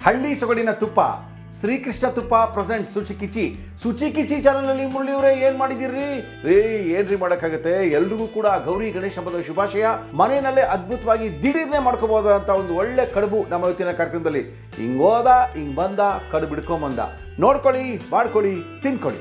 ಹಳ್ಳಿ ಸೊಗಡಿನ ತುಪ್ಪ ಶ್ರೀಕೃಷ್ಣ ತುಪ್ಪ ಪ್ರೆಸೆಂಟ್ ಸುಚಿ ಕಿಚಿ ಸುಚಿ ಕಿಚಿ ಚಾನಲ್ನಲ್ಲಿ ಮುರಳಿಯವರೇ ಏನ್ ಮಾಡಿದಿರ್ರಿ ರೀ ಏನ್ರಿ ಮಾಡಕ್ಕಾಗತ್ತೆ ಎಲ್ರಿಗೂ ಕೂಡ ಗೌರಿ ಗಣೇಶ ಹಬ್ಬದ ಶುಭಾಶಯ ಮನೆಯಲ್ಲೇ ಅದ್ಭುತವಾಗಿ ದಿಢೀರ್ನೆ ಮಾಡ್ಕೋಬಹುದಂತ ಒಂದು ಒಳ್ಳೆ ಕಡುಬು ನಮ್ಮ ಇವತ್ತಿನ ಕಾರ್ಯಕ್ರಮದಲ್ಲಿ ಹಿಂಗೋದ ಹಿಂಗ್ ಬಂದ ಕಡುಬು ಬಿಡ್ಕೊಂಬಂದ ನೋಡ್ಕೊಳ್ಳಿ ಮಾಡ್ಕೊಳ್ಳಿ ತಿನ್ಕೊಳ್ಳಿ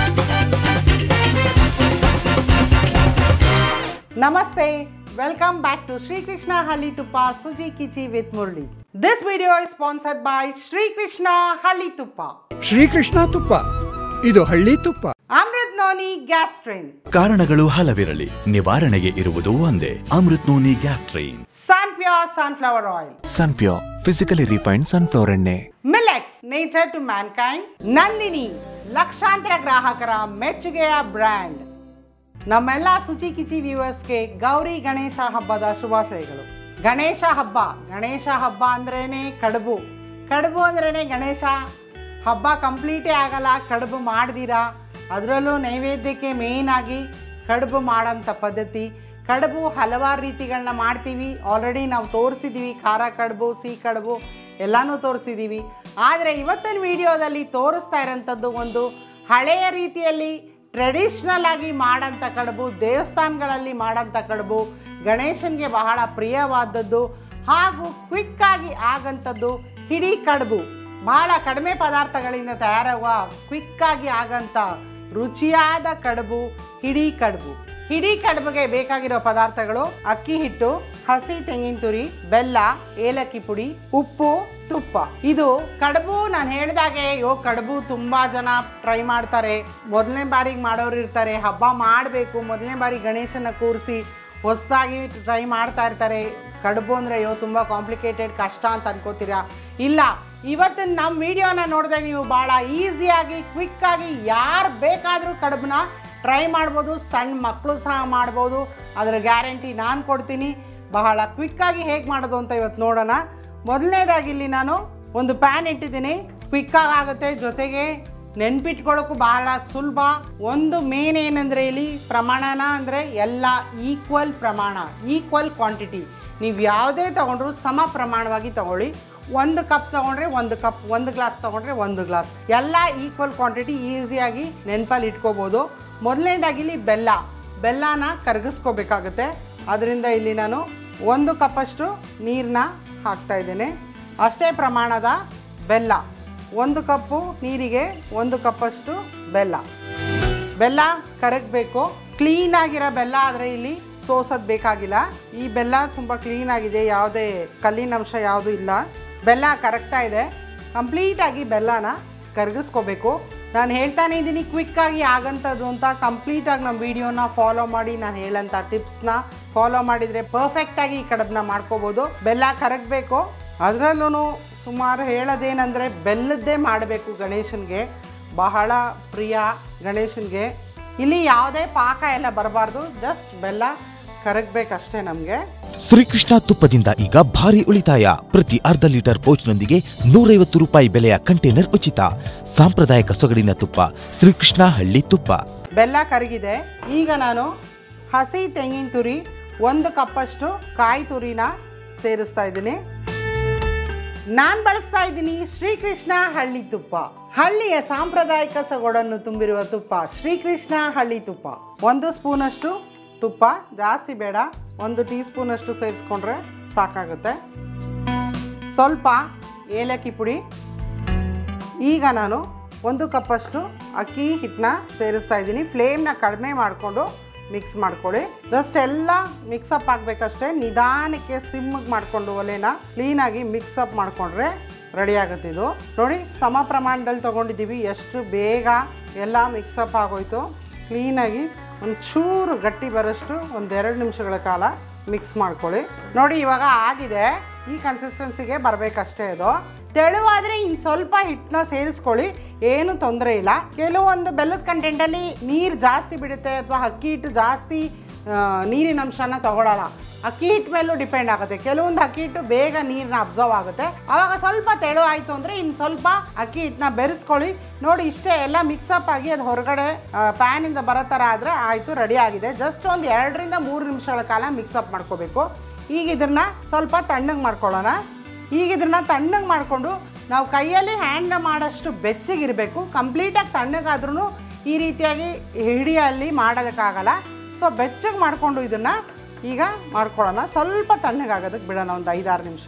Namaste. Welcome back to Sri Krishna Halli Tuppa Suji Kichi with Murli. This video is sponsored by Sri Krishna Halli Tuppa. Shrikrishna ತುಪ್ಪ ಇದು ಹಳ್ಳಿ ತುಪ್ಪ Amrit Noni Gastrin. ಕಾರಣಗಳು ಹಲವಿರಲಿ ನಿವಾರಣೆಗೆ ಇರುವುದು ಒಂದೇ Amrut noni gastrin Sun Pure Sunflower Oil. Sunpure physically refined sunflower ಎಣ್ಣೆ Millets, nature to mankind. Nandini, ಲಕ್ಷಾಂತರ ಗ್ರಾಹಕರ ಮೆಚ್ಚುಗೆಯ ಬ್ರ್ಯಾಂಡ್ ನಮ್ಮೆಲ್ಲ ಸುಚಿ ಕಿಚಿ ವ್ಯೂವರ್ಸ್ಗೆ ಗೌರಿ ಗಣೇಶ ಹಬ್ಬದ ಶುಭಾಶಯಗಳು ಗಣೇಶ ಹಬ್ಬ ಗಣೇಶ ಹಬ್ಬ ಅಂದ್ರೇನೆ ಕಡುಬು ಕಡುಬು ಅಂದ್ರೇನೆ ಗಣೇಶ ಹಬ್ಬ ಕಂಪ್ಲೀಟೇ ಆಗಲ್ಲ ಕಡುಬು ಮಾಡ್ದಿರಾ ಅದರಲ್ಲೂ ನೈವೇದ್ಯಕ್ಕೆ ಮೇಯ್ನ್ ಆಗಿ ಕಡುಬು ಮಾಡೋಂಥ ಪದ್ಧತಿ ಕಡುಬು ಹಲವಾರು ರೀತಿಗಳನ್ನ ಮಾಡ್ತೀವಿ ಆಲ್ರೆಡಿ ನಾವು ತೋರಿಸಿದ್ದೀವಿ ಖಾರ ಕಡುಬು ಸಿಹಿ ಕಡುಬು ಎಲ್ಲನೂ ತೋರಿಸಿದ್ದೀವಿ ಆದರೆ ಇವತ್ತಿನ ವಿಡಿಯೋದಲ್ಲಿ ತೋರಿಸ್ತಾ ಇರೋಂಥದ್ದು ಒಂದು ಹಳೆಯ ರೀತಿಯಲ್ಲಿ ಟ್ರೆಡಿಷ್ನಲ್ ಆಗಿ ಮಾಡೋಂಥ ಕಡುಬು ದೇವಸ್ಥಾನಗಳಲ್ಲಿ ಮಾಡೋಂಥ ಕಡುಬು ಗಣೇಶನಿಗೆ ಬಹಳ ಪ್ರಿಯವಾದದ್ದು ಹಾಗೂ ಕ್ವಿಕ್ಕಾಗಿ ಆಗಂಥದ್ದು ಹಿಡಿ ಕಡುಬು ಬಹಳ ಕಡಿಮೆ ಪದಾರ್ಥಗಳಿಂದ ತಯಾರಾಗುವ ಕ್ವಿಕ್ಕಾಗಿ ಆಗಂಥ ರುಚಿಯಾದ ಕಡುಬು ಹಿಡಿ ಕಡುಬು ಹಿಡಿ ಕಡುಬಿಗೆ ಬೇಕಾಗಿರೋ ಪದಾರ್ಥಗಳು ಅಕ್ಕಿ ಹಿಟ್ಟು ಹಸಿ ತೆಂಗಿನ ತುರಿ ಬೆಲ್ಲ ಏಲಕ್ಕಿ ಪುಡಿ ಉಪ್ಪು ತುಪ್ಪ ಇದು ಕಡುಬು ನಾನು ಹೇಳಿದಾಗೆ ಯೋ ಕಡುಬು ತುಂಬಾ ಜನ ಟ್ರೈ ಮಾಡ್ತಾರೆ ಮೊದಲನೇ ಬಾರಿಗೆ ಮಾಡೋರು ಇರ್ತಾರೆ ಹಬ್ಬ ಮಾಡಬೇಕು ಮೊದಲನೇ ಬಾರಿ ಗಣೇಶನ ಕೂರಿಸಿ ಹೊಸದಾಗಿ ಟ್ರೈ ಮಾಡ್ತಾ ಇರ್ತಾರೆ ಕಡುಬು ಅಂದರೆ ಅಯ್ಯೋ ತುಂಬ ಕಾಂಪ್ಲಿಕೇಟೆಡ್ ಕಷ್ಟ ಅಂತ ಅನ್ಕೋತೀರಾ ಇಲ್ಲ ಇವತ್ತಿನ ನಮ್ಮ ವಿಡಿಯೋನ ನೋಡಿದ್ರೆ ನೀವು ಭಾಳ ಈಸಿಯಾಗಿ ಕ್ವಿಕ್ಕಾಗಿ ಯಾರು ಬೇಕಾದರೂ ಕಡುಬನ್ನ ಟ್ರೈ ಮಾಡ್ಬೋದು ಸಣ್ಣ ಮಕ್ಕಳು ಸಹ ಮಾಡ್ಬೋದು ಅದರ ಗ್ಯಾರಂಟಿ ನಾನು ಕೊಡ್ತೀನಿ ಬಹಳ ಕ್ವಿಕ್ಕಾಗಿ ಹೇಗೆ ಮಾಡೋದು ಅಂತ ಇವತ್ತು ನೋಡೋಣ ಮೊದಲನೇದಾಗಿ ಇಲ್ಲಿ ನಾನು ಒಂದು ಪ್ಯಾನ್ ಇಟ್ಟಿದ್ದೀನಿ ಕ್ವಿಕ್ಕಾಗಿ ಆಗುತ್ತೆ ಜೊತೆಗೆ ನೆನ್ಪಿಟ್ಕೊಳ್ಳೋಕ್ಕೂ ಬಹಳ ಸುಲಭ ಒಂದು ಮೇನ್ ಏನಂದರೆ ಇಲ್ಲಿ ಪ್ರಮಾಣನ ಅಂದರೆ ಎಲ್ಲ ಈಕ್ವಲ್ ಪ್ರಮಾಣ ಈಕ್ವಲ್ ಕ್ವಾಂಟಿಟಿ ನೀವು ಯಾವುದೇ ತೊಗೊಂಡ್ರು ಸಮ ಪ್ರಮಾಣವಾಗಿ ತಗೊಳ್ಳಿ ಒಂದು ಕಪ್ ತೊಗೊಂಡ್ರೆ ಒಂದು ಕಪ್ ಒಂದು ಗ್ಲಾಸ್ ತೊಗೊಂಡ್ರೆ ಒಂದು ಗ್ಲಾಸ್ ಎಲ್ಲ ಈಕ್ವಲ್ ಕ್ವಾಂಟಿಟಿ ಈಸಿಯಾಗಿ ನೆನಪಲ್ಲಿ ಇಟ್ಕೋಬೋದು ಮೊದಲನೇದಾಗಿ ಇಲ್ಲಿ ಬೆಲ್ಲ ಬೆಲ್ಲನ ಕರಗಿಸ್ಕೋಬೇಕಾಗುತ್ತೆ ಅದರಿಂದ ಇಲ್ಲಿ ನಾನು ಒಂದು ಕಪ್ಪಷ್ಟು ನೀರನ್ನ ಹಾಕ್ತಾ ಇದ್ದೇನೆ ಅಷ್ಟೇ ಪ್ರಮಾಣದ ಬೆಲ್ಲ ಒಂದು ಕಪ್ಪು ನೀರಿಗೆ ಒಂದು ಕಪ್ಪಷ್ಟು ಬೆಲ್ಲ ಬೆಲ್ಲ ಕರಗಬೇಕು ಕ್ಲೀನಾಗಿರೋ ಬೆಲ್ಲ ಆದರೆ ಇಲ್ಲಿ ಸೋಸೋದು ಬೇಕಾಗಿಲ್ಲ ಈ ಬೆಲ್ಲ ತುಂಬ ಕ್ಲೀನಾಗಿದೆ ಯಾವುದೇ ಕಲ್ಲಿನ ಅಂಶ ಯಾವುದೂ ಇಲ್ಲ ಬೆಲ್ಲ ಕರಗ್ತಾ ಇದೆ ಕಂಪ್ಲೀಟಾಗಿ ಬೆಲ್ಲನ ಕರಗಿಸ್ಕೋಬೇಕು ನಾನು ಹೇಳ್ತಾನೆ ಇದ್ದೀನಿ ಕ್ವಿಕ್ಕಾಗಿ ಆಗಂಥದ್ದು ಅಂತ ಕಂಪ್ಲೀಟಾಗಿ ನಮ್ಮ ವಿಡಿಯೋನ ಫಾಲೋ ಮಾಡಿ ನಾನು ಹೇಳೋಂಥ ಟಿಪ್ಸ್ನ ಫಾಲೋ ಮಾಡಿದರೆ ಪರ್ಫೆಕ್ಟಾಗಿ ಈ ಕಡಬನ್ನ ಮಾಡ್ಕೋಬೋದು ಬೆಲ್ಲ ಕರಗಬೇಕು ಅದರಲ್ಲೂ ಸುಮಾರು ಹೇಳೋದೇನೆಂದರೆ ಬೆಲ್ಲದ್ದೇ ಮಾಡಬೇಕು ಗಣೇಶನಿಗೆ ಬಹಳ ಪ್ರಿಯ ಗಣೇಶನಿಗೆ ಇಲ್ಲಿ ಯಾವುದೇ ಪಾಕ ಎಲ್ಲ ಬರಬಾರ್ದು ಜಸ್ಟ್ ಬೆಲ್ಲ ಕರಗಬೇಕಷ್ಟೇ ನಮಗೆ ಶ್ರೀಕೃಷ್ಣ ತುಪ್ಪದಿಂದ ಈಗ ಭಾರಿ ಉಳಿತಾಯ ಪ್ರತಿ ಅರ್ಧ ಲೀಟರ್ ಪೌಚ್ನೊಂದಿಗೆ ನೂರೈವತ್ತು ರೂಪಾಯಿ ಬೆಲೆಯ ಕಂಟೈನರ್ ಉಚಿತ ಸಾಂಪ್ರದಾಯಿಕ ಸೊಗಡಿನ ತುಪ್ಪ ಶ್ರೀಕೃಷ್ಣ ಹಳ್ಳಿ ತುಪ್ಪ ಬೆಲ್ಲ ಕರಗಿದೆ ಈಗ ನಾನು ಹಸಿ ತೆಂಗಿನ ತುರಿ ಒಂದು ಕಪ್ಪಷ್ಟು ಕಾಯಿ ತುರಿನ ಸೇರಿಸ್ತಾ ಇದ್ದೀನಿ ನಾನು ಬಳಸ್ತಾ ಇದ್ದೀನಿ ಶ್ರೀಕೃಷ್ಣ ಹಳ್ಳಿ ತುಪ್ಪ ಹಳ್ಳಿಯ ಸಾಂಪ್ರದಾಯಿಕ ಸೊಗಡನ್ನು ತುಂಬಿರುವ ತುಪ್ಪ ಶ್ರೀಕೃಷ್ಣ ಹಳ್ಳಿ ತುಪ್ಪ ಒಂದು ಸ್ಪೂನಷ್ಟು ತುಪ್ಪ ಜಾಸ್ತಿ ಬೇಡ ಒಂದು ಟೀ ಸ್ಪೂನಷ್ಟು ಸೇರಿಸ್ಕೊಂಡ್ರೆ ಸಾಕಾಗುತ್ತೆ ಸ್ವಲ್ಪ ಏಲಕ್ಕಿ ಪುಡಿ ಈಗ ನಾನು ಒಂದು ಕಪ್ಪಷ್ಟು ಅಕ್ಕಿ ಹಿಟ್ಟನ್ನ ಸೇರಿಸ್ತಾ ಇದ್ದೀನಿ ಫ್ಲೇಮ್ನ ಕಡಿಮೆ ಮಾಡಿಕೊಂಡು ಮಿಕ್ಸ್ ಮಾಡ್ಕೊಳ್ಳಿ ಜಸ್ಟ್ ಎಲ್ಲ ಮಿಕ್ಸಪ್ ಆಗಬೇಕಷ್ಟೇ ನಿಧಾನಕ್ಕೆ ಸಿಮ್ಗೆ ಮಾಡಿಕೊಂಡು ಒಲೆನ ಕ್ಲೀನಾಗಿ ಮಿಕ್ಸಪ್ ಮಾಡಿಕೊಂಡ್ರೆ ರೆಡಿ ಆಗುತ್ತೆ ಇದು ನೋಡಿ ಸಮ ಪ್ರಮಾಣದಲ್ಲಿ ತೊಗೊಂಡಿದ್ದೀವಿ ಎಷ್ಟು ಬೇಗ ಎಲ್ಲ ಮಿಕ್ಸಪ್ ಆಗೋಯ್ತು ಕ್ಲೀನಾಗಿ ಒಂಚೂರು ಗಟ್ಟಿ ಬರೋಷ್ಟು ಒಂದೆರಡು ನಿಮಿಷಗಳ ಕಾಲ ಮಿಕ್ಸ್ ಮಾಡ್ಕೊಳ್ಳಿ ನೋಡಿ ಇವಾಗ ಆಗಿದೆ ಈ ಕನ್ಸಿಸ್ಟೆನ್ಸಿಗೆ ಬರಬೇಕಷ್ಟೇ ಇದು ತೆಳುವಾದರೆ ಇನ್ನು ಸ್ವಲ್ಪ ಹಿಟ್ಟನ್ನ ಸೇರಿಸ್ಕೊಳ್ಳಿ ಏನು ತೊಂದರೆ ಇಲ್ಲ ಕೆಲವೊಂದು ಬೆಲ್ಲದ ಕಂಟೆಂಟಲ್ಲಿ ನೀರು ಜಾಸ್ತಿ ಬಿಡುತ್ತೆ ಅಥವಾ ಅಕ್ಕಿ ಹಿಟ್ಟು ಜಾಸ್ತಿ ಆ, ನೀರಿನ ಅಂಶನ ತಗೊಳ್ಳಲ್ಲ ಅಕ್ಕಿ ಹಿಟ್ಟು ಮೇಲೂ ಡಿಪೆಂಡ್ ಆಗುತ್ತೆ ಕೆಲವೊಂದು ಅಕ್ಕಿ ಹಿಟ್ಟು ಬೇಗ ನೀರನ್ನ ಅಬ್ಸರ್ವ್ ಆಗುತ್ತೆ ಆವಾಗ ಸ್ವಲ್ಪ ತೆಳು ಆಯಿತು ಅಂದರೆ ಇನ್ನು ಸ್ವಲ್ಪ ಅಕ್ಕಿ ಹಿಟ್ಟನ್ನ ಬೆರೆಸ್ಕೊಳ್ಳಿ ನೋಡಿ ಇಷ್ಟೇ ಎಲ್ಲ ಮಿಕ್ಸಪ್ ಆಗಿ ಅದು ಹೊರಗಡೆ ಪ್ಯಾನಿಂದ ಬರೋ ಥರ ಆದರೆ ಆಯಿತು ರೆಡಿ ಆಗಿದೆ ಜಸ್ಟ್ ಒಂದು ಎರಡರಿಂದ ಮೂರು ನಿಮಿಷಗಳ ಕಾಲ ಮಿಕ್ಸಪ್ ಮಾಡ್ಕೋಬೇಕು ಈಗ ಇದನ್ನು ಸ್ವಲ್ಪ ತಣ್ಣಗೆ ಮಾಡ್ಕೊಳ್ಳೋಣ ಈಗ ಇದನ್ನು ತಣ್ಣಗೆ ಮಾಡಿಕೊಂಡು ನಾವು ಕೈಯಲ್ಲಿ ಹ್ಯಾಂಡ್ಲ್ ಮಾಡೋಷ್ಟು ಬೆಚ್ಚಗಿರಬೇಕು ಕಂಪ್ಲೀಟಾಗಿ ತಣ್ಣಗಾದ್ರೂ ಈ ರೀತಿಯಾಗಿ ಹಿಡಿಯಲ್ಲಿ ಮಾಡೋದಕ್ಕಾಗಲ್ಲ ಸೊ ಬೆಚ್ಚಗೆ ಮಾಡಿಕೊಂಡು ಇದನ್ನು ಈಗ ಮಾಡ್ಕೊಳ್ಳೋಣ ಸ್ವಲ್ಪ ತಣ್ಣಗಾಗೋದಕ್ಕೆ ಬಿಡೋಣ ಒಂದು ಐದಾರು ನಿಮಿಷ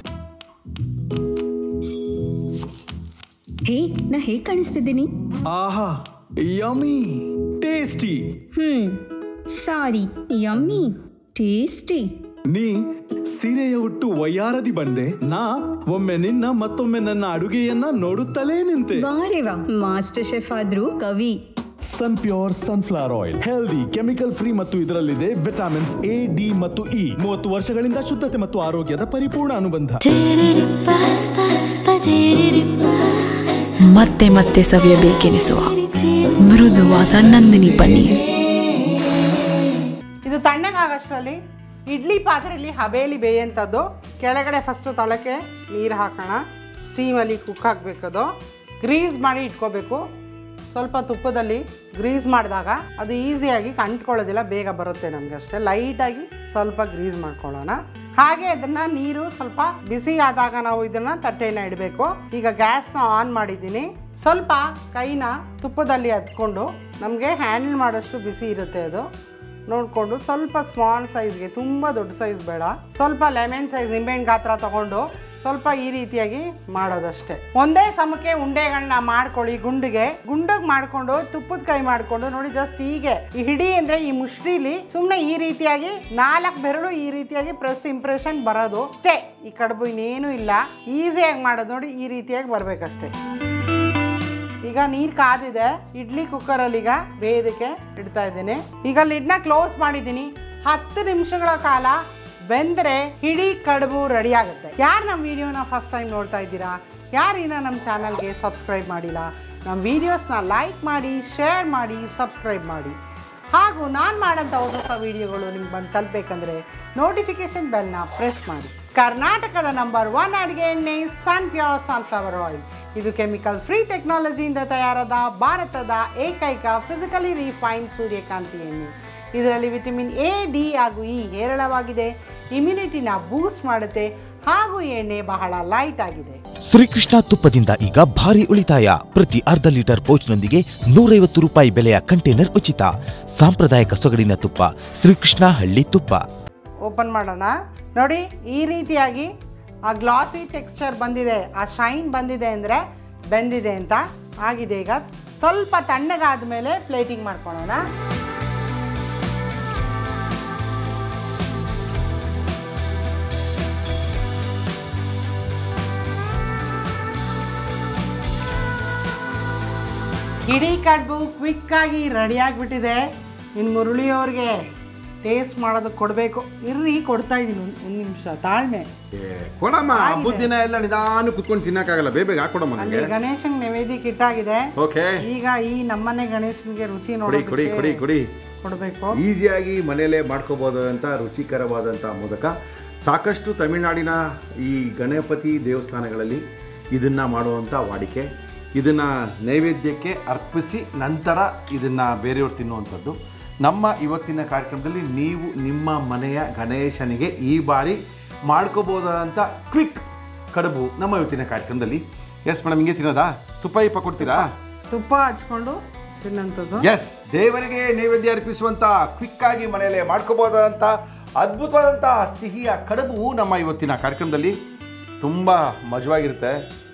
ಹೇ ನಾ ಹೇಗೆ ಕಾಣಿಸ್ತಿದ್ದೀನಿ ಆಹಾ yummy tasty hmm sorry yummy tasty ನೀ ಸೀರೆಯ ಹುಟ್ಟು ವಯ್ಯಾರದಿ ಬಂದೆ ನಾ ಒಮ್ಮೆ ನಿನ್ನ ಮತ್ತೊಮ್ಮೆ ನನ್ನ ಅಡುಗೆಯನ್ನ ನೋಡುತ್ತಲೇ ನಿಂತೆ ವಾರೆ ವಾ ಮಾಸ್ಟರ್ ಶೆಫ್ ಆದ್ರೂ Kavi Sun Pure sunflower oil healthy chemical free ಮತ್ತು ಇದರಲ್ಲಿದೆ ವಿಟಮಿನ್ಸ್ ಎ ಡಿ ಮತ್ತು ಇ ಮೂವತ್ತು ವರ್ಷಗಳಿಂದ ಶುದ್ಧತೆ ಮತ್ತು ಆರೋಗ್ಯದ ಪರಿಪೂರ್ಣ ಅನುಬಂಧ ಮತ್ತೆ ಮತ್ತೆ ಸವಿಯಬೇಕೆನಿಸುವ ಮೃದುವಾದ ನಂದಿನಿ ಪನ್ನೀರ್ ಇದು ತಣ್ಣಗಾಗಷ್ಟರಲ್ಲಿ ಇಡ್ಲಿ ಪಾತ್ರೆಯಲ್ಲಿ ಹಬೇಲಿ ಬೇಯಂಥದ್ದು ಕೆಳಗಡೆ ಫಸ್ಟು ತಳಕ್ಕೆ ನೀರು ಹಾಕೋಣ ಸ್ಟೀಮಲ್ಲಿ ಕುಕ್ ಹಾಕಬೇಕದು ಗ್ರೀಸ್ ಮಾಡಿ ಇಟ್ಕೋಬೇಕು ಸ್ವಲ್ಪ ತುಪ್ಪದಲ್ಲಿ ಗ್ರೀಸ್ ಮಾಡಿದಾಗ ಅದು ಈಸಿಯಾಗಿ ಕಂಟ್ಕೊಳ್ಳೋದಿಲ್ಲ ಬೇಗ ಬರುತ್ತೆ ನಮಗೆ ಅಷ್ಟೇ ಲೈಟಾಗಿ ಸ್ವಲ್ಪ ಗ್ರೀಸ್ ಮಾಡ್ಕೊಳ್ಳೋಣ ಹಾಗೆ ಅದನ್ನ ನೀರು ಸ್ವಲ್ಪ ಬಿಸಿ ಆದಾಗ ನಾವು ಇದನ್ನ ತಟ್ಟೆನ ಇಡಬೇಕು ಈಗ ಗ್ಯಾಸ್ನ ಆನ್ ಮಾಡಿದ್ದೀನಿ ಸ್ವಲ್ಪ ಕೈನ ತುಪ್ಪದಲ್ಲಿ ಹತ್ಕೊಂಡು ನಮಗೆ ಹ್ಯಾಂಡಲ್ ಮಾಡೋಷ್ಟು ಬಿಸಿ ಇರುತ್ತೆ ಅದು ನೋಡಿಕೊಂಡು ಸ್ವಲ್ಪ ಸ್ಮಾಲ್ ಸೈಜ್ಗೆ ತುಂಬ ದೊಡ್ಡ ಸೈಜ್ ಬೇಡ ಸ್ವಲ್ಪ ಲೆಮನ್ ಸೈಜ್ ನಿಂಬೆಹಣ್ಣು ಗಾತ್ರ ತಗೊಂಡು ಸ್ವಲ್ಪ ಈ ರೀತಿಯಾಗಿ ಮಾಡೋದಷ್ಟೇ ಒಂದೇ ಸಮಕ್ಕೆ ಉಂಡೆಗಳನ್ನ ಮಾಡ್ಕೊಳ್ಳಿ ಗುಂಡಿಗೆ ಗುಂಡಿಗೆ ಮಾಡ್ಕೊಂಡು ತುಪ್ಪದ ಕೈ ಮಾಡ್ಕೊಂಡು ನೋಡಿ ಜಸ್ಟ್ ಹೀಗೆ ಈ ಹಿಡಿ ಅಂದ್ರೆ ಈ ಮುಷ್ಟಿಲಿ ಸುಮ್ಮನೆ ಈ ರೀತಿಯಾಗಿ ನಾಲ್ಕು ಬೆರಳು ಈ ರೀತಿಯಾಗಿ ಪ್ರೆಸ್ ಇಂಪ್ರೆಷನ್ ಬರೋದು ಅಷ್ಟೇ ಈ ಕಡುಬು ಇನ್ನೇನು ಇಲ್ಲ ಈಸಿಯಾಗಿ ಮಾಡೋದು ನೋಡಿ ಈ ರೀತಿಯಾಗಿ ಬರ್ಬೇಕಷ್ಟೇ ಈಗ ನೀರು ಕಾದಿದೆ ಇಡ್ಲಿ ಕುಕ್ಕರಲ್ಲಿ ಈಗ ಬೇಯೋದಕ್ಕೆ ಇಡ್ತಾ ಇದ್ದೀನಿ ಈಗ ಲಿಡ್ನ ಕ್ಲೋಸ್ ಮಾಡಿದ್ದೀನಿ ಹತ್ತು ನಿಮಿಷಗಳ ಕಾಲ ಬೆಂದರೆ ಹಿಡಿ ಕಡುಬು ರೆಡಿ ಆಗುತ್ತೆ ಯಾರು ನಮ್ಮ ವಿಡಿಯೋನ ಫಸ್ಟ್ ಟೈಮ್ ನೋಡ್ತಾ ಇದ್ದೀರಾ ಯಾರು ಇನ್ನ ನಮ್ಮ ಚಾನಲ್ಗೆ ಸಬ್ಸ್ಕ್ರೈಬ್ ಮಾಡಿಲ್ಲ ನಮ್ಮ ವೀಡಿಯೋಸ್ನ ಲೈಕ್ ಮಾಡಿ ಶೇರ್ ಮಾಡಿ ಸಬ್ಸ್ಕ್ರೈಬ್ ಮಾಡಿ ಹಾಗೂ ನಾನು ಮಾಡೋಂಥ ಹೊಸ ಹೊಸ ವಿಡಿಯೋಗಳು ನಿಮ್ಗೆ ಬಂದು ತಲುಪಬೇಕಂದ್ರೆ ನೋಟಿಫಿಕೇಶನ್ ಬೆಲ್ನ ಪ್ರೆಸ್ ಮಾಡಿ ಕರ್ನಾಟಕದ ನಂಬರ್ ಒನ್ ಅಡುಗೆ ಎಣ್ಣೆ ಸನ್ ಪ್ಯೂರ್ ಸನ್ಫ್ಲವರ್ ಆಯಿಲ್ ಇದು ಕೆಮಿಕಲ್ ಫ್ರೀ ಟೆಕ್ನಾಲಜಿಯಿಂದ ತಯಾರಾದ ಭಾರತದ ಏಕೈಕ ಫಿಸಿಕಲಿ ರಿಫೈನ್ಡ್ ಸೂರ್ಯಕಾಂತಿ ಎಣ್ಣೆ ಇದರಲ್ಲಿ ವಿಟಮಿನ್ ಎ ಡಿ ಹಾಗೂ ಇ ಹೇರಳವಾಗಿದೆ ಇಮ್ಯುನಿಟಿನ ಬೂಸ್ಟ್ ಮಾಡುತ್ತೆ ಹಾಗೂ ಈ ಎಣ್ಣೆ ಬಹಳ ಲೈಟ್ ಆಗಿದೆ ಶ್ರೀಕೃಷ್ಣ ತುಪ್ಪದಿಂದ ಈಗ ಭಾರಿ ಉಳಿತಾಯ ಪ್ರತಿ ಅರ್ಧ ಲೀಟರ್ ಪೌಚ್ನೊಂದಿಗೆ ನೂರೈವತ್ತು ರೂಪಾಯಿ ಬೆಲೆಯ ಕಂಟೈನರ್ ಉಚಿತ ಸಾಂಪ್ರದಾಯಿಕ ಸೊಗಡಿನ ತುಪ್ಪ ಶ್ರೀಕೃಷ್ಣ ಹಳ್ಳಿ ತುಪ್ಪ ಓಪನ್ ಮಾಡೋಣ ನೋಡಿ ಈ ರೀತಿಯಾಗಿ ಆ ಗ್ಲಾಸಿ ಟೆಕ್ಸ್ಚರ್ ಬಂದಿದೆ ಆ ಶೈನ್ ಬಂದಿದೆ ಅಂದರೆ ಬೆಂದಿದೆ ಅಂತ ಆಗಿದೆ ಈಗ ಸ್ವಲ್ಪ ತಣ್ಣಗಾದ ಮೇಲೆ ಪ್ಲೇಟಿಂಗ್ ಮಾಡ್ಕೊಳ್ಳೋಣ ಇಡೀ ಕಡುಬು ಕ್ವಿಕ್ಕಾಗಿ ರೆಡಿ ಆಗಿಬಿಟ್ಟಿದೆ ಇನ್ನು ಮುರುಳಿಯವ್ರಿಗೆ ಟೇಸ್ಟ್ ಮಾಡೋದಕ್ಕೆ ಕೊಡಬೇಕು ಇರ್ರಿ ಕೊಡ್ತಾ ಇದ್ದೀನಿ ಒಂದು ನಿಮಿಷ ತಾಳ್ಮೆ ಏ, ಕೊಡಮ್ಮ ಹಬ್ಬದ ದಿನ ಎಲ್ಲ ನಿಧಾನ ಕುತ್ಕೊಂಡು ತಿನ್ನಕ್ಕಾಗಲ್ಲ ಬೇಗ ಬೇಗ ಹಾಕೊಡಮ್ಮ ಅಲ್ಲಿ ನನಗೆ ಗಣೇಶನ್ ನೈವೇದ್ಯಕ್ಕೆ ಇಟ್ಟಾಗಿದೆ ಓಕೆ ಈಗ ಈ ನಮ್ಮನೆ ಗಣೇಶನ್ಗೆ ರುಚಿ ಕೊಡಿ ಕೊಡಿ ಕೊಡಿ ನೋಡೋದಕ್ಕೆ ಕೊಡಿ ಕೊಡಬೇಕು ಈಸಿಯಾಗಿ ಮನೆಯಲ್ಲೇ ಮಾಡ್ಕೋಬೋದಂಥ ರುಚಿಕರವಾದಂಥ ಮೋದಕ ಸಾಕಷ್ಟು ತಮಿಳುನಾಡಿನ ಈ ಗಣಪತಿ ದೇವಸ್ಥಾನಗಳಲ್ಲಿ ಇದನ್ನು ಮಾಡುವಂಥ ವಾಡಿಕೆ ಇದನ್ನು ನೈವೇದ್ಯಕ್ಕೆ ಅರ್ಪಿಸಿ ನಂತರ ಇದನ್ನು ಬೇರೆಯವ್ರು ತಿನ್ನುವಂಥದ್ದು ನಮ್ಮ ಇವತ್ತಿನ ಕಾರ್ಯಕ್ರಮದಲ್ಲಿ ನೀವು ನಿಮ್ಮ ಮನೆಯ ಗಣೇಶನಿಗೆ ಈ ಬಾರಿ ಮಾಡ್ಕೋಬೋದಾದಂಥ ಕ್ವಿಕ್ ಕಡುಬು ನಮ್ಮ ಇವತ್ತಿನ ಕಾರ್ಯಕ್ರಮದಲ್ಲಿ ಎಸ್ ಮೇಡಮ್ ಹಿಂಗೆ ತಿನ್ನೋದಾ ತುಪ್ಪ ಇಪ್ಪ ಕೊಡ್ತೀರಾ ತುಪ್ಪ ಹಚ್ಕೊಂಡು ತಿನ್ನಂಥದ್ದು ಎಸ್ ದೇವರಿಗೆ ನೈವೇದ್ಯ ಅರ್ಪಿಸುವಂತ ಕ್ವಿಕ್ ಆಗಿ ಮನೆಯಲ್ಲೇ ಮಾಡ್ಕೋಬಹುದಾದಂಥ ಅದ್ಭುತವಾದಂಥ ಸಿಹಿಯ ಕಡುಬು ನಮ್ಮ ಇವತ್ತಿನ ಕಾರ್ಯಕ್ರಮದಲ್ಲಿ ತುಂಬ ಮಜವಾಗಿರುತ್ತೆ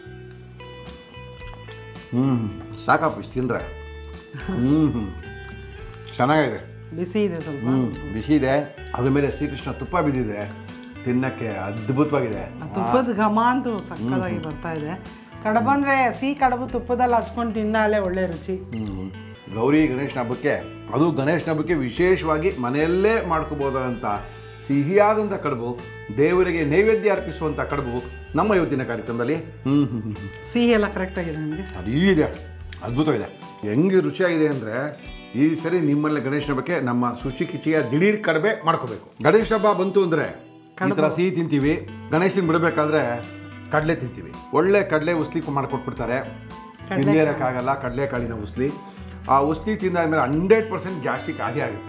ಹ್ಞೂ ಸಾಕಪ್ಪ ಇಷ್ಟು ತಿಂದ್ರೆ ಹ್ಞೂ ಹ್ಞೂ ಚೆನ್ನಾಗಿದೆ ಬಿಸಿ ಇದೆ ಸ್ವಲ್ಪ ಹ್ಞೂ ಬಿಸಿ ಇದೆ ಅದ್ರ ಮೇಲೆ ಶ್ರೀಕೃಷ್ಣ ತುಪ್ಪ ಬಿದ್ದಿದೆ ತಿನ್ನಕ್ಕೆ ಅದ್ಭುತವಾಗಿದೆ ಆ ತುಪ್ಪದ ಘಮ ಅಂತೂ ಸಕ್ಕದಾಗಿ ಬರ್ತಾ ಇದೆ ಕಡುಬು ಅಂದರೆ ಸಿಹಿ ಕಡುಬು ತುಪ್ಪದಲ್ಲಿ ಹಚ್ಕೊಂಡು ತಿಂದಾಲೆ ಒಳ್ಳೆ ರುಚಿ ಹ್ಮ್. ಗೌರಿ ಗಣೇಶನ ಹಬ್ಬಕ್ಕೆ ಅದು ಗಣೇಶನ ಹಬ್ಬಕ್ಕೆ ವಿಶೇಷವಾಗಿ ಮನೆಯಲ್ಲೇ ಮಾಡ್ಕೋಬೋದಂಥ ಸಿಹಿಯಾದಂಥ ಕಡುಬು ದೇವರಿಗೆ ನೈವೇದ್ಯ ಅರ್ಪಿಸುವಂಥ ಕಡುಬು ನಮ್ಮ ಇವತ್ತಿನ ಕಾರ್ಯಕ್ರಮದಲ್ಲಿ ಹ್ಞೂ ಹ್ಞೂ ಹ್ಞೂ ಸಿಹಿ ಎಲ್ಲ ಕರೆಕ್ಟಾಗಿದೆ ನನಗೆ ಅದು ಇದೆ ಅದ್ಭುತವಿದೆ ಹೆಂಗೆ ರುಚಿಯಾಗಿದೆ ಅಂದರೆ ಈ ಸರಿ ನಿಮ್ಮಲ್ಲಿ ಗಣೇಶನ ಹಬ್ಬಕ್ಕೆ ನಮ್ಮ ಶುಚಿ ಕಿಚಿಯ ದಿಢೀರ್ ಕಡಿಮೆ ಮಾಡ್ಕೋಬೇಕು ಗಣೇಶ ಹಬ್ಬ ಬಂತು ಅಂದರೆ ಈ ಥರ ಸಿಹಿ ತಿಂತೀವಿ ಗಣೇಶನ ಬಿಡಬೇಕಾದ್ರೆ ಕಡಲೆ ತಿಂತೀವಿ ಒಳ್ಳೆ ಕಡಲೆ ಉಸ್ಲಿ ಮಾಡಿಕೊಟ್ಬಿಡ್ತಾರೆ ತಿನ್ನಲೇರಕ್ಕಾಗಲ್ಲ ಕಡಲೆಕಾಳಿನ ಉಸ್ಲಿ ಆ ಉಸ್ಲಿ ತಿಂದಾದ್ಮೇಲೆ ಹಂಡ್ರೆಡ್ ಪರ್ಸೆಂಟ್ ಗ್ಯಾಸ್ಟ್ರಿಕ್ ಆಗೇ ಆಗುತ್ತೆ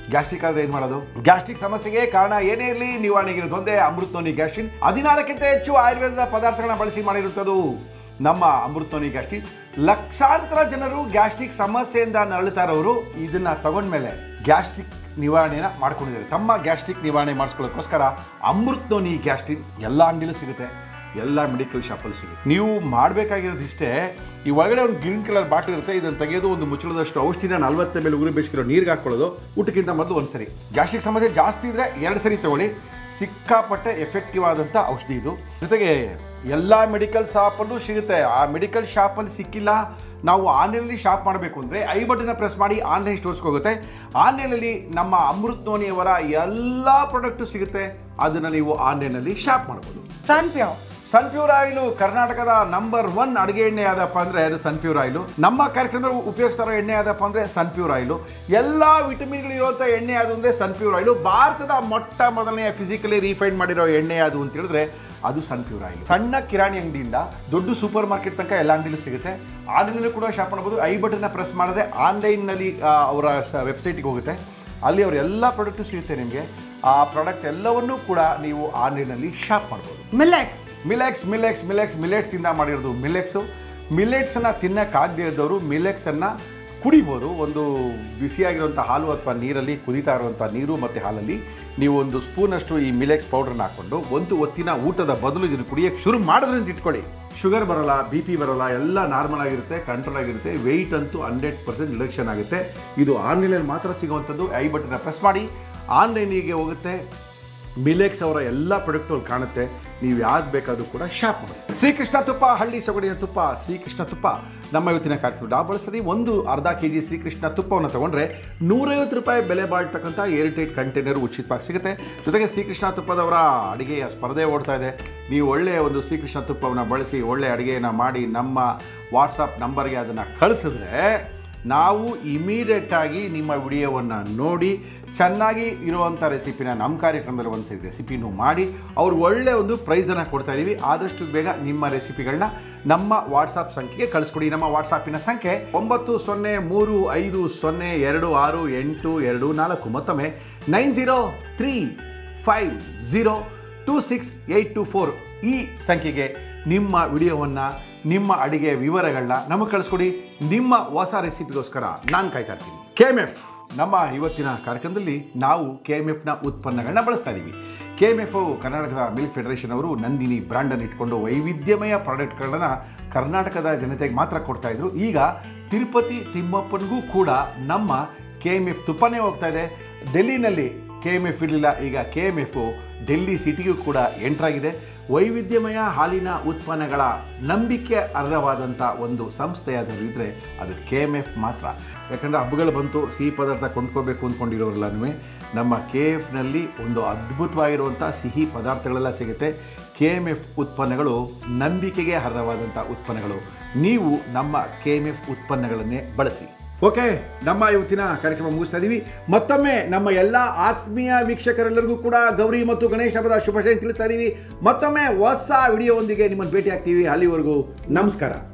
ಗ್ಯಾಸ್ಟ್ರಿಕ್ ಆದ್ರೆ ಏನು ಮಾಡೋದು ಗ್ಯಾಸ್ಟ್ರಿಕ್ ಸಮಸ್ಯೆಗೆ ಕಾರಣ ಏನೇ ಇರಲಿ ನಿವಾರಣೆಗಿರೋದು ಒಂದೇ ಅಮೃತೋನಿ ಗ್ಯಾಸ್ಟ್ರಿನ್ ಹದಿನಾರಕ್ಕಿಂತ ಹೆಚ್ಚು ಆಯುರ್ವೇದದ ಪದಾರ್ಥಗಳನ್ನ ಬಳಸಿ ಮಾಡಿರುತ್ತದು ನಮ್ಮ ಅಮೃತೋನಿ ಗ್ಯಾಸ್ಟ್ರಿಕ್ ಲಕ್ಷಾಂತರ ಜನರು ಗ್ಯಾಸ್ಟ್ರಿಕ್ ಸಮಸ್ಯೆಯಿಂದ ನರಳುತ್ತಾ ಇರೋರು ಇದನ್ನ ತಗೊಂಡ್ಮೇಲೆ ಗ್ಯಾಸ್ಟ್ರಿಕ್ ನಿವಾರಣೆನ ಮಾಡ್ಕೊಂಡಿದ್ದಾರೆ ತಮ್ಮ ಗ್ಯಾಸ್ಟ್ರಿಕ್ ನಿವಾರಣೆ ಮಾಡಿಸ್ಕೊಳ್ಳೋಕ್ಕೋಸ್ಕರ ಅಮೃತೋನಿ ಗ್ಯಾಸ್ಟ್ರಿಕ್ ಎಲ್ಲ ಅಂಗಡಿಲೂ ಸಿಗುತ್ತೆ ಎಲ್ಲ ಮೆಡಿಕಲ್ ಶಾಪಲ್ಲಿ ಸಿಗುತ್ತೆ ನೀವು ಮಾಡಬೇಕಾಗಿರೋದು ಇಷ್ಟೇ ಈ ಒಳಗಡೆ ಒಂದು ಗ್ರೀನ್ ಕಲರ್ ಬಾಟಲ್ ಇರುತ್ತೆ ಇದನ್ನು ತೆಗೆಯೋದು ಒಂದು ಮುಚ್ಚಳದಷ್ಟು ಔಷಧಿನ ನಲ್ವತ್ತ ಮೇಲೆ ಉಗುರು ಬೇಸಿರೋ ನೀರಿಗೆ ಹಾಕೊಳ್ಳೋದು ಊಟಕ್ಕಿಂತ ಮೊದಲು ಒಂದು ಸರಿ ಗ್ಯಾಸ್ಟ್ರಿಕ್ ಸಮಸ್ಯೆ ಜಾಸ್ತಿ ಇದ್ದರೆ ಎರಡು ಸರಿ ತಗೊಳ್ಳಿ ಸಿಕ್ಕಾಪಟ್ಟೆ ಎಫೆಕ್ಟಿವ್ ಆದಂಥ ಔಷಧಿ ಇದು ಜೊತೆಗೆ ಎಲ್ಲ ಮೆಡಿಕಲ್ ಶಾಪಲ್ಲೂ ಸಿಗುತ್ತೆ ಆ ಮೆಡಿಕಲ್ ಶಾಪಲ್ಲಿ ಸಿಕ್ಕಿಲ್ಲ ನಾವು ಆನ್ಲೈನಲ್ಲಿ ಶಾಪ್ ಮಾಡಬೇಕು ಅಂದರೆ ಐ ಬಟನ್ನ ಪ್ರೆಸ್ ಮಾಡಿ ಆನ್ಲೈನ್ ಸ್ಟೋರ್ಸ್ಗೆ ಹೋಗುತ್ತೆ ಆನ್ಲೈನಲ್ಲಿ ನಮ್ಮ ಅಮೃತ್ ನೋನಿಯವರ ಎಲ್ಲ ಪ್ರಾಡಕ್ಟು ಸಿಗುತ್ತೆ ಅದನ್ನು ನೀವು ಆನ್ಲೈನಲ್ಲಿ ಶಾಪ್ ಮಾಡ್ಬೋದು ಸನ್ಪ್ಯೂರ್ ಸನ್ಪ್ಯೂರ್ ಆಯಿಲು ಕರ್ನಾಟಕದ ನಂಬರ್ ಒನ್ ಅಡುಗೆ ಎಣ್ಣೆ ಯಾವ್ದಪ್ಪ ಅಂದರೆ ಅದು ಸನ್ಪ್ಯೂರ್ ಆಯಿಲು ನಮ್ಮ ಕಾರ್ಯಕ್ರಮದಲ್ಲಿ ಉಪಯೋಗಿಸ್ತಾರೋ ಎಣ್ಣೆ ಯಾವ್ದಪ್ಪ ಅಂದರೆ ಸನ್ಪ್ಯೂರ್ ಆಯಿಲು ಎಲ್ಲ ವಿಟಮಿನ್ಗಳು ಇರುವಂಥ ಎಣ್ಣೆ ಯಾವುದು ಅಂದರೆ ಸನ್ಪ್ಯೂರ್ ಆಯಿಲು ಭಾರತದ ಮೊಟ್ಟ ಮೊದಲನೆಯ ಫಿಸಿಕಲಿ ರೀಫೈಂಡ್ ಮಾಡಿರೋ ಎಣ್ಣೆ ಯಾವುದು ಅಂತ ಹೇಳಿದ್ರೆ ಅದು ಸನ್ಪ್ಯೂರ್ ಆಯಿಲ್ ಸಣ್ಣ ಕಿರಾಣಿ ಅಂಗಡಿಯಿಂದ ದೊಡ್ಡ ಸೂಪರ್ ಮಾರ್ಕೆಟ್ ತನಕ ಎಲ್ಲ ಅಂಗಡಿಲೂ ಸಿಗುತ್ತೆ ಆನ್ಲೈನಲ್ಲಿ ಕೂಡ ಶಾಪ್ ಮಾಡ್ಬೋದು ಐ ಬಟನ್ನ ಪ್ರೆಸ್ ಮಾಡಿದ್ರೆ ಆನ್ಲೈನ್ನಲ್ಲಿ ಅವರ ವೆಬ್ಸೈಟಿಗೆ ಹೋಗುತ್ತೆ ಅಲ್ಲಿ ಅವ್ರ ಎಲ್ಲ ಪ್ರಾಡಕ್ಟು ಸಿಗುತ್ತೆ ನಿಮಗೆ ಆ ಪ್ರಾಡಕ್ಟ್ ಎಲ್ಲವನ್ನೂ ಕೂಡ ನೀವು ಆನ್ಲೈನಲ್ಲಿ ಶಾಪ್ ಮಾಡ್ಬೋದು ಮಿಲೆಕ್ಸ್ ಮಿಲೆಕ್ಸ್ ಮಿಲೆಕ್ಸ್ ಮಿಲೆಕ್ಸ್ ಮಿಲೆಟ್ಸಿಂದ ಮಾಡಿರೋದು ಮಿಲೆಕ್ಸು ಮಿಲೆಟ್ಸನ್ನು ತಿನ್ನಕ್ಕಾಗದೇ ಇದ್ದವರು ಮಿಲೆಕ್ಸನ್ನು ಕುಡಿಬೋದು ಒಂದು ಬಿಸಿಯಾಗಿರುವಂಥ ಹಾಲು ಅಥವಾ ನೀರಲ್ಲಿ ಕುದೀತಾ ಇರುವಂಥ ನೀರು ಮತ್ತು ಹಾಲಲ್ಲಿ ನೀವು ಒಂದು ಸ್ಪೂನಷ್ಟು ಈ ಮಿಲೆಕ್ಸ್ ಪೌಡ್ರನ್ನ ಹಾಕ್ಕೊಂಡು ಒಂದು ಹೊತ್ತಿನ ಊಟದ ಬದಲು ಇದನ್ನು ಕುಡಿಯೋಕ್ಕೆ ಶುರು ಮಾಡಿದ್ರಿಂದ ಇಟ್ಕೊಳ್ಳಿ ಶುಗರ್ ಬರೋಲ್ಲ ಬಿ ಪಿ ಬರೋಲ್ಲ ಎಲ್ಲ ನಾರ್ಮಲ್ ಆಗಿರುತ್ತೆ ಕಂಟ್ರೋಲ್ ಆಗಿರುತ್ತೆ ವೆಯ್ಟ್ ಅಂತೂ ಹಂಡ್ರೆಡ್ ಪರ್ಸೆಂಟ್ ರಿಡಕ್ಷನ್ ಆಗುತ್ತೆ ಇದು ಆನ್ಲೈನಲ್ಲಿ ಮಾತ್ರ ಸಿಗುವಂಥದ್ದು ಐ ಬಟನ್ನ ಪ್ರೆಸ್ ಮಾಡಿ ಆನ್ಲೈನಿಗೆ ಹೋಗುತ್ತೆ ಮಿಲೆಕ್ಸ್ ಅವರ ಎಲ್ಲ ಪ್ರಾಡಕ್ಟು ಅಲ್ಲಿ ಕಾಣುತ್ತೆ ನೀವು ಯಾವ್ದು ಬೇಕಾದರೂ ಕೂಡ ಶಾಪ್ ಮಾಡಿ ಶ್ರೀಕೃಷ್ಣ ತುಪ್ಪ ಹಳ್ಳಿ ಸೊಗಡಿನ ತುಪ್ಪ ಶ್ರೀಕೃಷ್ಣ ತುಪ್ಪ ನಮ್ಮ ಇವತ್ತಿನ ಕಾರ್ಯಕ್ರಮ ನಾವು ಬಳಸ್ತೀವಿ ಒಂದು ಅರ್ಧ ಕೆ ಜಿ ಶ್ರೀಕೃಷ್ಣ ತುಪ್ಪವನ್ನು ತೊಗೊಂಡ್ರೆ ನೂರೈವತ್ತು ರೂಪಾಯಿ ಬೆಲೆ ಬಾಳ್ತಕ್ಕಂಥ ಏರ್ಟೈಟ್ ಕಂಟೈನರ್ ಉಚಿತವಾಗಿ ಸಿಗುತ್ತೆ ಜೊತೆಗೆ ಶ್ರೀಕೃಷ್ಣ ತುಪ್ಪದವರ ಅಡುಗೆಯ ಸ್ಪರ್ಧೆ ಓಡ್ತಾ ಇದೆ ನೀವು ಒಳ್ಳೆಯ ಒಂದು ಶ್ರೀಕೃಷ್ಣ ತುಪ್ಪವನ್ನು ಬಳಸಿ ಒಳ್ಳೆಯ ಅಡುಗೆಯನ್ನು ಮಾಡಿ ನಮ್ಮ ವಾಟ್ಸಪ್ ನಂಬರ್ಗೆ ಅದನ್ನು ಕಳಿಸಿದ್ರೆ ನಾವು ಇಮಿಡಿಯೇಟಾಗಿ ನಿಮ್ಮ ವಿಡಿಯೋವನ್ನು ನೋಡಿ ಚೆನ್ನಾಗಿ ಇರುವಂಥ ರೆಸಿಪಿನ ನಮ್ಮ ಕಾರ್ಯಕ್ರಮದಲ್ಲಿ ಒಂದು ಸರಿ ರೆಸಿಪಿನೂ ಮಾಡಿ ಅವ್ರು ಒಳ್ಳೆಯ ಒಂದು ಪ್ರೈಸನ್ನು ಕೊಡ್ತಾ ಇದ್ದೀವಿ ಆದಷ್ಟು ಬೇಗ ನಿಮ್ಮ ರೆಸಿಪಿಗಳನ್ನ ನಮ್ಮ ವಾಟ್ಸಪ್ ಸಂಖ್ಯೆಗೆ ಕಳಿಸ್ಕೊಡಿ ನಮ್ಮ ವಾಟ್ಸಪ್ಪಿನ ಸಂಖ್ಯೆ ಒಂಬತ್ತು ಸೊನ್ನೆ ಮೂರು ಐದು ಸೊನ್ನೆ ಎರಡು ಆರು ಎಂಟು ಎರಡು ನಾಲ್ಕು ಮತ್ತೊಮ್ಮೆ nine zero three five zero two six eight two four ಈ ಸಂಖ್ಯೆಗೆ ನಿಮ್ಮ ವಿಡಿಯೋವನ್ನು ನಿಮ್ಮ ಅಡಿಗೆ ವಿವರಗಳನ್ನ ನಮಗೆ ಕಳಿಸ್ಕೊಡಿ ನಿಮ್ಮ ಹೊಸ ರೆಸಿಪಿಗೋಸ್ಕರ ನಾನು ಕಾಯ್ತಾ ಇರ್ತೀನಿ ಕೆ ಎಮ್ ಎಫ್ ನಮ್ಮ ಇವತ್ತಿನ ಕಾರ್ಯಕ್ರಮದಲ್ಲಿ ನಾವು ಕೆ ಎಮ್ ಎಫ್ನ ಉತ್ಪನ್ನಗಳನ್ನ ಬಳಸ್ತಾ ಇದ್ದೀವಿ ಕೆ ಎಮ್ ಎಫ್ ಕರ್ನಾಟಕದ ಮಿಲ್ಕ್ ಫೆಡರೇಷನ್ ಅವರು ನಂದಿನಿ ಬ್ರ್ಯಾಂಡನ್ನು ಇಟ್ಕೊಂಡು ವೈವಿಧ್ಯಮಯ ಪ್ರಾಡಕ್ಟ್ಗಳನ್ನು ಕರ್ನಾಟಕದ ಜನತೆಗೆ ಮಾತ್ರ ಕೊಡ್ತಾ ಇದ್ರು ಈಗ ತಿರುಪತಿ ತಿಮ್ಮಪ್ಪನಿಗೂ ಕೂಡ ನಮ್ಮ ಕೆ ಎಮ್ ಎಫ್ ತುಪ್ಪನೇ ಹೋಗ್ತಾ ಇದೆ ಡೆಲ್ಲಿನಲ್ಲಿ ಕೆ ಎಮ್ ಎಫ್ ಇರಲಿಲ್ಲ ಈಗ ಕೆ ಎಮ್ ಎಫ್ ಡೆಲ್ಲಿ ಸಿಟಿಗೂ ಕೂಡ ಎಂಟ್ರಾಗಿದೆ ವೈವಿಧ್ಯಮಯ ಹಾಲಿನ ಉತ್ಪನ್ನಗಳ ನಂಬಿಕೆ ಅರ್ಹವಾದಂಥ ಒಂದು ಸಂಸ್ಥೆ ಯಾವ್ದಾದ್ರು ಇದ್ದರೆ ಅದು ಕೆ ಎಮ್ ಎಫ್ ಮಾತ್ರ ಯಾಕಂದರೆ ಹಬ್ಬಗಳು ಬಂತು ಸಿಹಿ ಪದಾರ್ಥ ಕೊಂಡ್ಕೋಬೇಕು ಅಂದ್ಕೊಂಡಿರೋರೆಲ್ಲನೂ ನಮ್ಮ ಕೆ ಎಫ್ನಲ್ಲಿ ಒಂದು ಅದ್ಭುತವಾಗಿರುವಂಥ ಸಿಹಿ ಪದಾರ್ಥಗಳೆಲ್ಲ ಸಿಗುತ್ತೆ ಕೆ ಎಮ್ ಎಫ್ ಉತ್ಪನ್ನಗಳು ನಂಬಿಕೆಗೆ ಅರ್ಹವಾದಂಥ ಉತ್ಪನ್ನಗಳು ನೀವು ನಮ್ಮ ಕೆ ಎಮ್ ಎಫ್ ಉತ್ಪನ್ನಗಳನ್ನೇ ಬಳಸಿ ಓಕೆ ನಮ್ಮ ಇವತ್ತಿನ ಕಾರ್ಯಕ್ರಮ ಮುಗಿಸ್ತಾ ಇದ್ದೀವಿ ಮತ್ತೊಮ್ಮೆ ನಮ್ಮ ಎಲ್ಲ ಆತ್ಮೀಯ ವೀಕ್ಷಕರೆಲ್ಲರಿಗೂ ಕೂಡ ಗೌರಿ ಮತ್ತು ಗಣೇಶ ಹಬ್ಬದ ಶುಭಾಶಯ ತಿಳಿಸ್ತಾ ಇದ್ದೀವಿ ಮತ್ತೊಮ್ಮೆ ಹೊಸ ವಿಡಿಯೋವೊಂದಿಗೆ ನಿಮ್ಮನ್ನು ಭೇಟಿ ಆಗ್ತೀವಿ ಅಲ್ಲಿವರೆಗೂ ನಮಸ್ಕಾರ